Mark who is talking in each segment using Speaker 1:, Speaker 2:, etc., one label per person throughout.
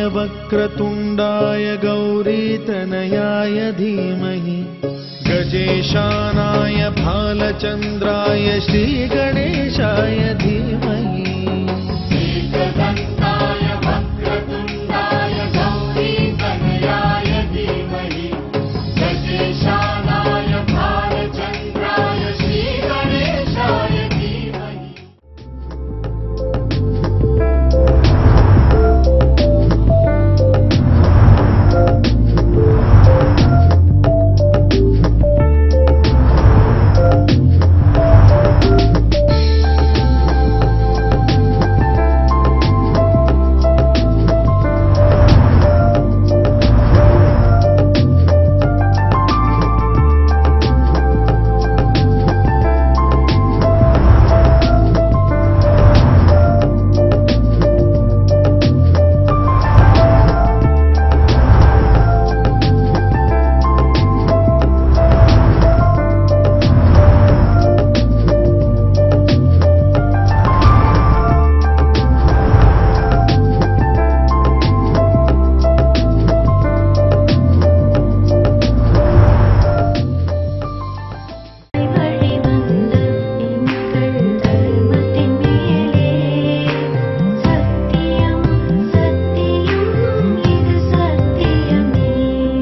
Speaker 1: वक्रतुण्डाय गौरीतनयाय धीमहि गजेशानाय भालचन्द्राय श्रीगणेशाय धीमहि
Speaker 2: एकदन्ताय वक्रतुण्डाय गौरीतनयाय धीमहि गजेशानाय भालचन्द्राय श्रीगणेशाय धीमहि
Speaker 3: வழி வந்து எங்கள் தர்மத்தின் மேலே சத்தியம் சத்தியம் இது சத்தியமே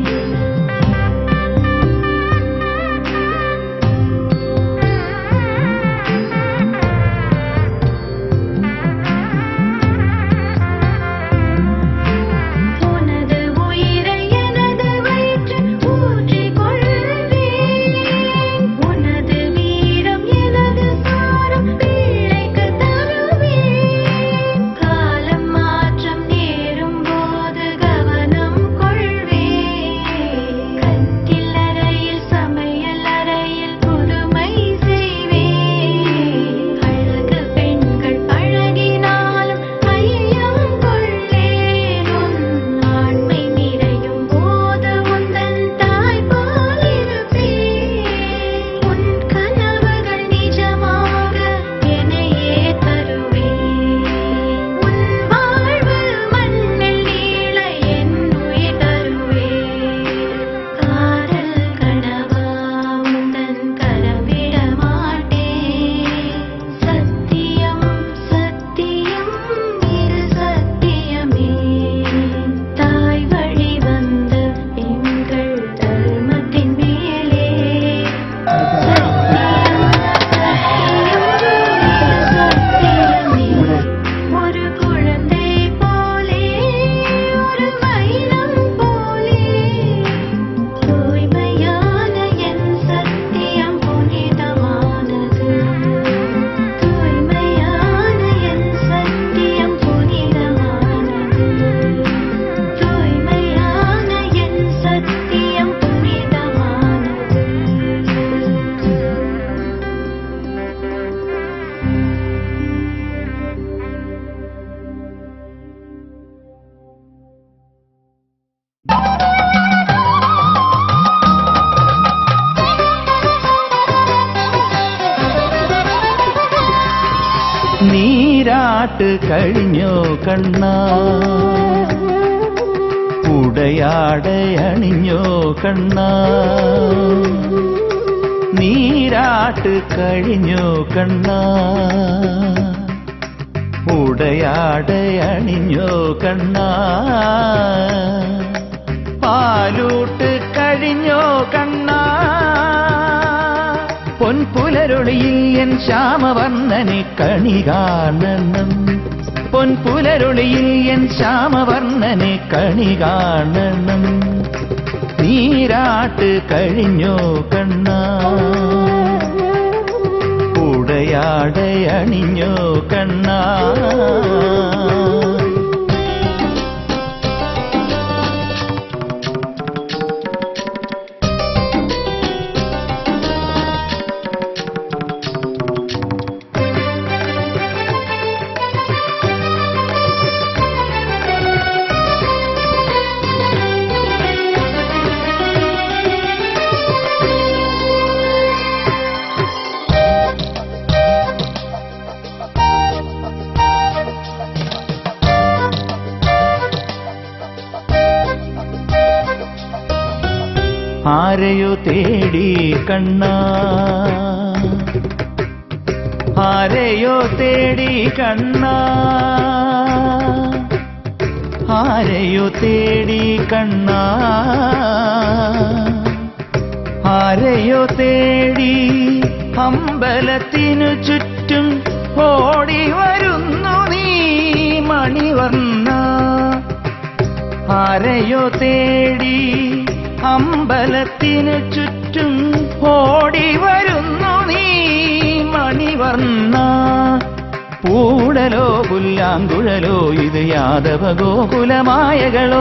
Speaker 3: உனது உயிரை எனது வயிற்றில் ஊற்றிக் கொள்வேன் உனது வீரம் எனது சாரம் பிள்ளைக்கு தருவேன் காலம் மாற்றம் நேரும் போது கவனம் கொள்வேன் கட்டில் அறையில் சமையல் அறையில் புதுமை செய்வேன் அழகு பெண்கள் பழகினாலும் ஐயம் கொள்ளேன் உன் ஆண்மை நிறையும் போது உந்தன் தாய்ப்பால் இருப்பேன் உன் கனவுகள் நிஜமாக என்னையே தருவேன் உன் வாழ்வு மண்ணில் நீள என் உயிர் தருவேன் காதல் கனவா உந்தன் கரவிட மாட்டேன் சத்தியம் சத்தியம் இது சத்தியமே தாய் வழி வந்த எங்கள் தர்மத்தின் மேலே சத்தியமே ஒரு குழந்தை போலே ஒரு வைரம் போலே தூய்மையான என் சத்தியம் புனிதமானது தூய்மையான என் சத்தியம் புனிதமானது தூய்மையான என் சத்தியம் புனிதமானது
Speaker 4: നീരാട്ട് കഴിഞ്ഞോ കണ്ണ ഉടയാടയണിഞ്ഞോ കണ്ണ നീരാട്ട് കഴിഞ്ഞോ കണ്ണ ഉടയാടയണിഞ്ഞോ കണ്ണ പാലൂട്ട് കഴിഞ്ഞോ കണ്ണ പൊൻപുലരൊളിയിൽ എൻ ശ്യാമവർണ്ണനെ കണി കാണണം പൊൻപുലരൊളിയിൽ എൻ ശ്യാമവർണ്ണനെ കണി കാണണം നീരാട്ട് കഴിഞ്ഞോ കണ്ണ ഉടയാടയണിഞ്ഞോ കണ്ണ ആരെയോ തേടി കണ്ണ ആരെയോ തേടി കണ്ണ ആരെയോ തേടി കണ്ണ ആരെയോ തേടി അമ്പലത്തിനു ചുറ്റും ഓടി വരുന്നു നീ മണിവർണ്ണ ആരെയോ തേടി അമ്പലത്തിനു ചുറ്റും ഓടി വരുന്നു നീ മണിവർണ്ണ പൂടലോ പുല്ലാങ്കുഴലോ ഇത് യാദവ ഗോകുലമായകളോ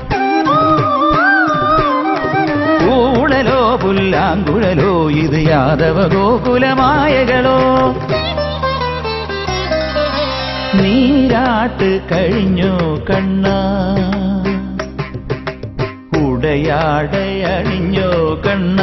Speaker 4: പൂടലോ പുല്ലാങ്കുഴലോ ഇത് യാദവ ഗോകുലമായകളോ നീരാട്ട് കഴിഞ്ഞു കണ്ണ ഉടയാടയണിഞ്ഞോ കണ്ണ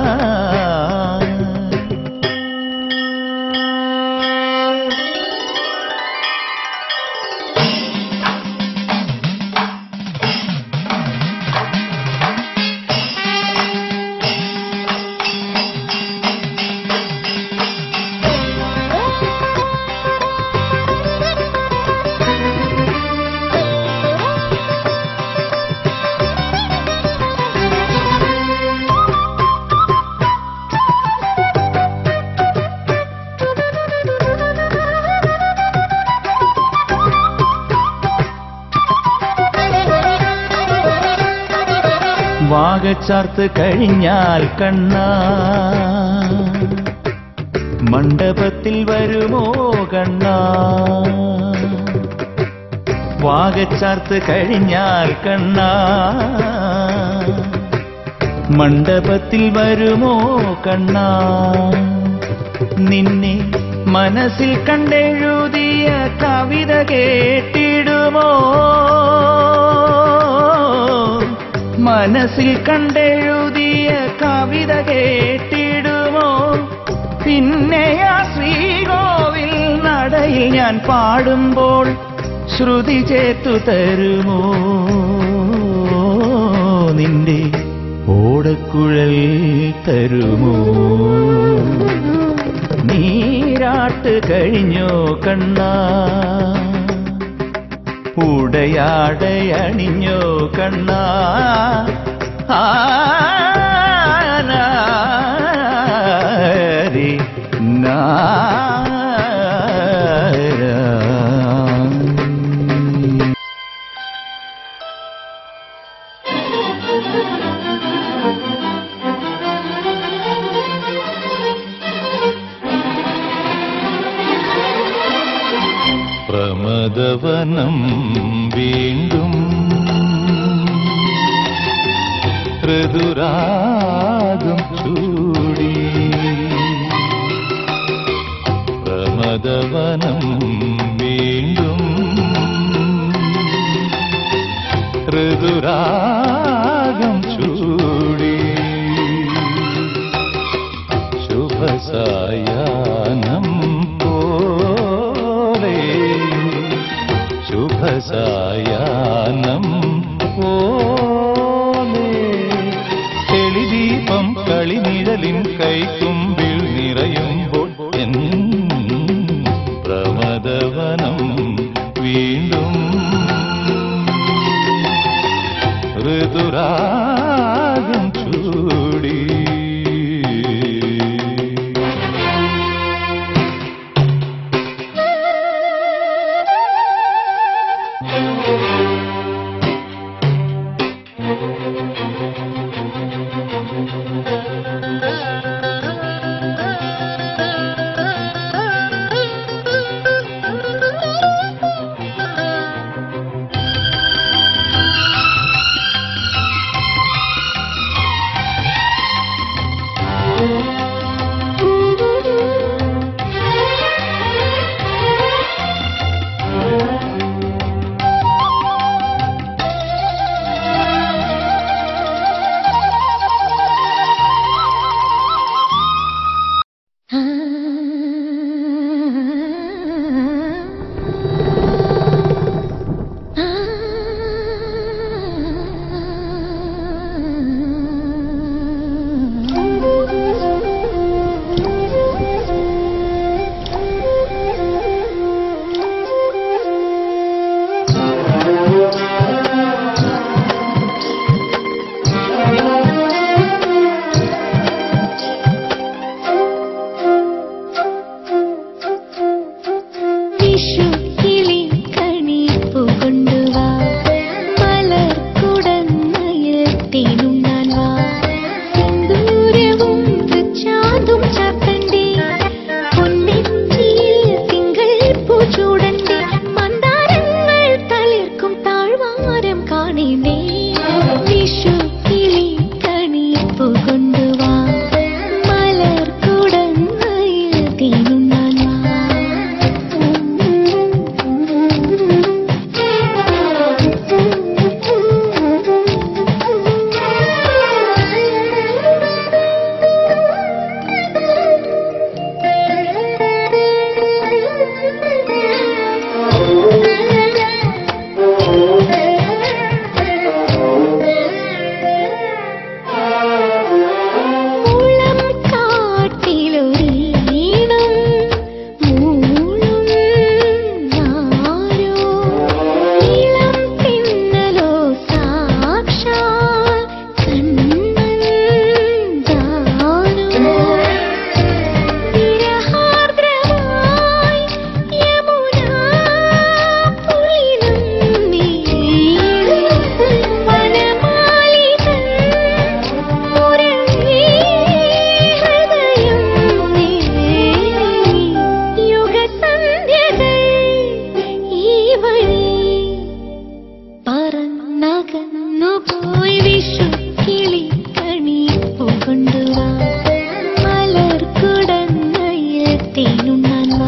Speaker 4: വാഗച്ചാർത്ത് കഴിഞ്ഞാൽ കണ്ണ മണ്ഡപത്തിൽ വരുമോ കണ്ണ വാഗച്ചാർത്ത് കഴിഞ്ഞാൽ കണ്ണ മണ്ഡപത്തിൽ വരുമോ കണ്ണ നിന്നെ മനസ്സിൽ കണ്ടെഴുതിയ കവിത കേട്ടിടുമോ മനസ്സിൽ കണ്ടെഴുതിയ കവിത കേട്ടിടുമോ പിന്നെ ആ ശ്രീകോവിൽ നടയിൽ ഞാൻ പാടുമ്പോൾ ശ്രുതി ചേർത്തു തരുമോ നിന്റെ ഓടക്കുഴൽ തരുമോ നീരാട്ട് കഴിഞ്ഞോ കണ്ണ ഉടയാടയണിഞ്ഞോ കണ്ണ ആനാരി നാര
Speaker 1: പ്രമദവനം വീണ്ടും ഋതുരാഗം ചൂടി പ്രമദവനം വീണ്ടും ഋതുരാഗം ചൂടി ശുഭസായാനം പോലെ ശുഭസായാനം പോലെ തെളിദീപം കളിനിഴലിൻ കൈക്കുമ്പിൽ നിറയുമ്പോൾ എൻ പ്രമദവനം വീണ്ടും ഋതുരാഗം
Speaker 3: തേനുണ്ണാൻ മുളം കാട്ടിലൊരീണം മൂളും ആരോ ഇളം പിന്നലോ സാക്ഷാൽ കണ്ണൻ ജാനോ വിരഹാർദ്രമായി യമുനാ പുളിനം നീളി വനമാലികൻ മുരളി ഹൃദയം നീ യുഗസന്ധ്യകൾ ഈ വഴി പറന്നകന്നു പോയി വിഷു കിളി കണി കൊണ്ടുവാ മലർക്കുടന്നയിൽ തേനുണ്ണാൻ വാ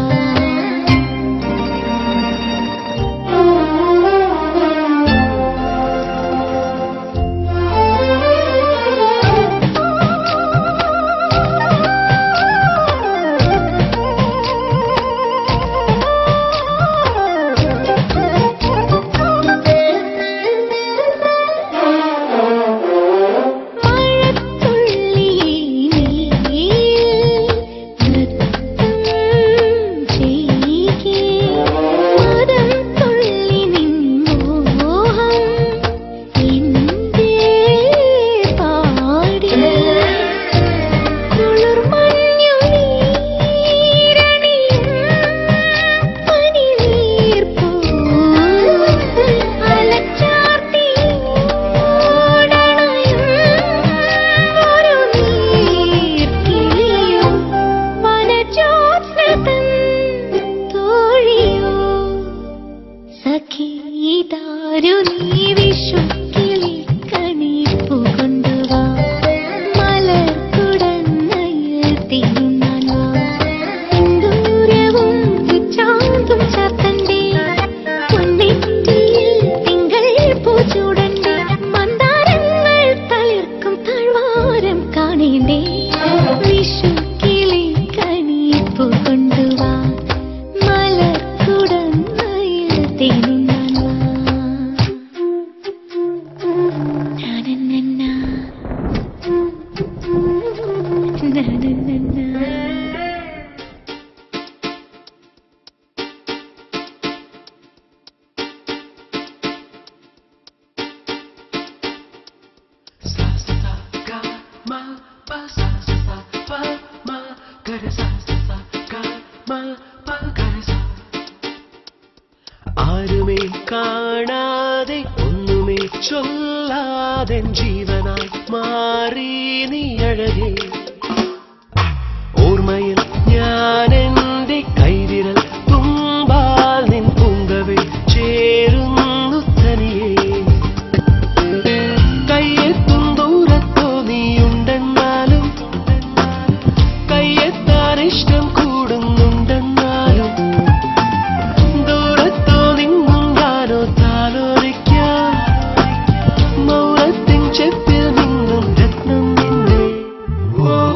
Speaker 3: സഖീതാരു നീ വിഷു കിളി കണിപ്പു കൊണ്ടുവാ മലർക്കുടന്നയിൽ തിരുന്നാൻ വാ സിന്ദൂരവും ചാന്തും ചാത്തണ്ടേ പൊന്നെറ്റിയിൽ തിങ്കൾ പൂച്ചൂടണ്ടേ മന്ദാരങ്ങൾ തളിർക്കും താഴ്വാരം കാണേണ്ടേ വിഷു കിളി കണിപ്പു കൊണ്ടുവാ മലർക്കുടന്നയിൽ തിരുന്നാൻ വാ Na-na-na-na. Na-na-na-na.
Speaker 5: ആരുമേ കാണാതെ ഒന്നുമേ ചൊല്ലാതെ ജീവനായി മാറി നീ അഴകേ ഓർമ്മയിൽ ഞാൻ എന്റെ കൈവിരൽ തുമ്പാൽ നിൻ പൂങ്കവിൽ ചേരുന്നു തനിയേ കയ്യെത്തും ദൂരത്തോ നീയുണ്ടെന്നാലും കയ്യെത്താൻ ഇഷ്ടം കൂടുന്നുണ്ടെന്നാലും ദൂരത്തോ നിന്നും ഞാനോ താലോലിക്കാം മൗനത്തിൻ ചെപ്പിൽ നിന്നും രത്നം നിന്നെ ഓ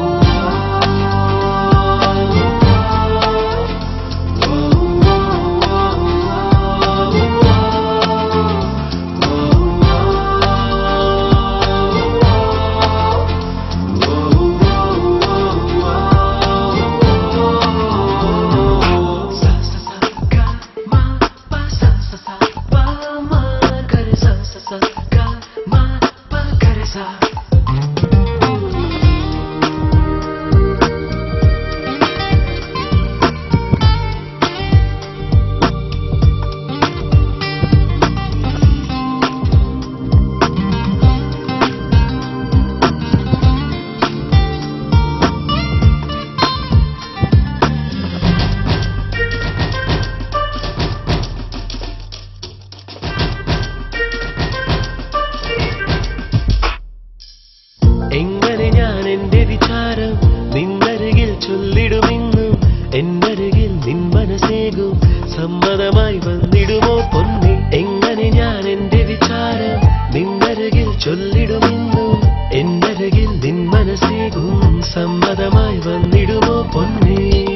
Speaker 5: നിൻ മനസ്സേകും സമ്മതമായി വന്നിടുമോ പൊന്നെ എങ്ങനെ ഞാൻ എന്റെ വിചാരം നിന്നരുകിൽ ചൊല്ലിടുമെന്നും എന്നരുകിൽ നിൻ മനസ്സേകും സമ്മതമായി വന്നിടുമോ പൊന്നെ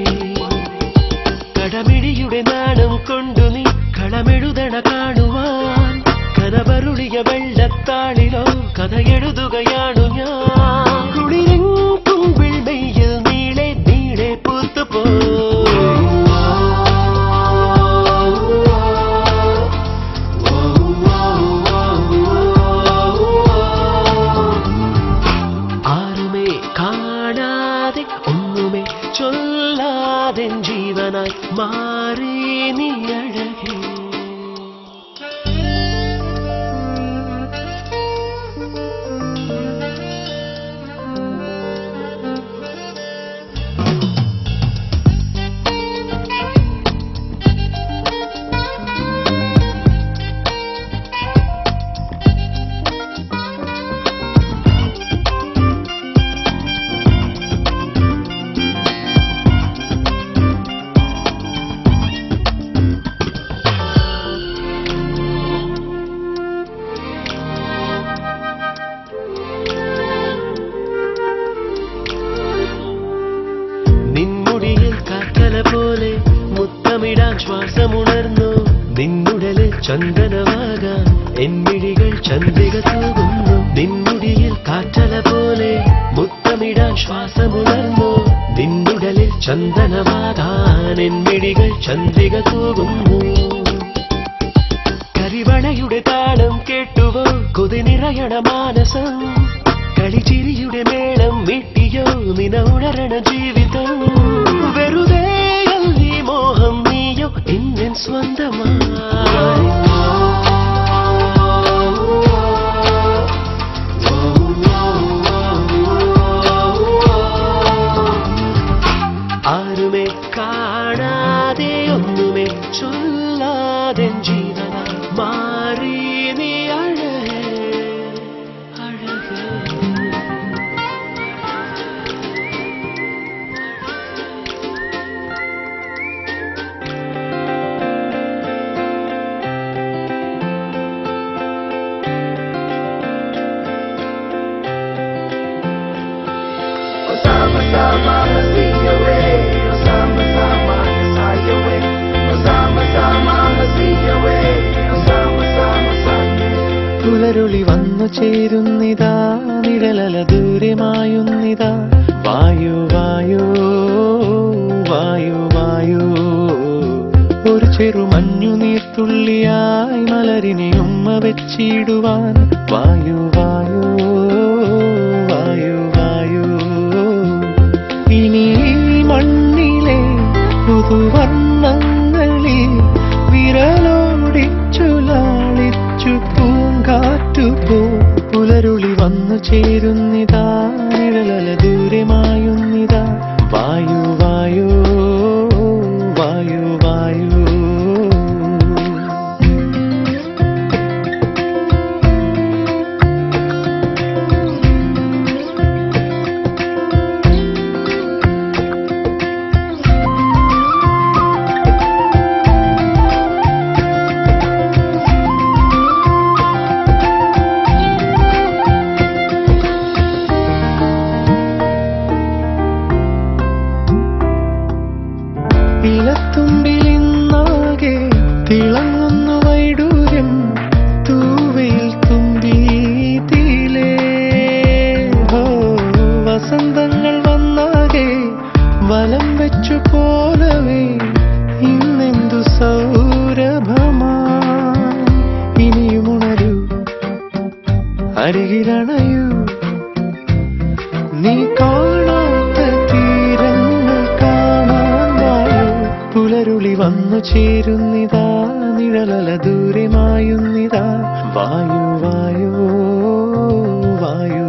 Speaker 5: കടമിഴിയുടെ നാണം കൊണ്ടു നീ കളമെഴുതണ കാണുവാൻ കനവരുളിയ വെള്ളത്താളിലോ കഥ എഴുതുകയാണു ഞാൻ കുളിരും കുമ്പിൾ മെയ്യിൽ നീളെ നീളെ പൂത്തുപോ ആരുമേ കാണാതെ ഒന്നുമേ ചൊല്ലാതെ ജീവനായി മാറി നീ അഴകേ നിൻമുടിയിൽ കാറ്റല പോലെ മുത്തമിടാൻ ശ്വാസമുണർന്നു നിന്നുടലിൽ ചന്ദനമാകാൻ എന്മിഴികൾ ചന്ദ്രിക തൂകുന്നു നിൻമുടിയിൽ കാറ്റല പോലെ മുത്തമിടാൻ ശ്വാസമുണർന്നു നിന്നുടലിൽ ചന്ദനമാകാൻ എന്മിഴികൾ ചന്ദ്രിക തൂകുന്നു കരിവളയുടെ താളം കേട്ടുവോ കൊതി നിറയണ മാനസം കളിച്ചിരിയുടെ മേളം വീട്ടിയോ നിന ഉണരണ ജീവിതം വെറുതെ അല്ലി മോഹം നീയോ എന്നെ സ്വന്തമായി ആരുമേ കാണാതെ ഒന്നുമേ ചൊല്ലാതെ ജീവനായി മാറി നീ അഴകേ അഴകേ
Speaker 4: പുലരുളി വന്നു ചേരുന്നിതാ നിഴലല ദൂരമായുന്നിതാ വായു വായു വായു വായു ഒരു ചെറു മഞ്ഞു നീർത്തുള്ളിയായി മലരിനെ ഉമ്മ വെച്ചിടുവാൻ വായു വായു വായു വായു ഇനി ഈ മണ്ണിലെ പുതുവർണ്ണങ്ങളിൽ വിരലോടിച്ചു ലാളിച്ചു പൂങ്കാറ്റു പോ പുലരുളി വന്നു ചേരുന്നിതാ നിഴലല ദൂരമായുന്നിതാ വായു വായു വായു വായു ഇലത്തുമ്പിലിന്നാകെ തിളങ്ങുന്നു വൈഡൂര്യം തൂവയിൽ തുമ്പി തീലേ ഹോ വസന്തങ്ങൾ വന്നാകെ വലം വെച്ചു പോലവേ ഇന്നെന്തു സൗരഭമാ ഇനിയുമുണരൂ അരികിലണയൂ നീ കാണാത്ത തീരങ്ങൾ കാണാൻ വായു പുലരുളി വന്നു ചേരുന്നിതാ നിഴലല ദൂരമായുന്നിതാ വായു വായു വായു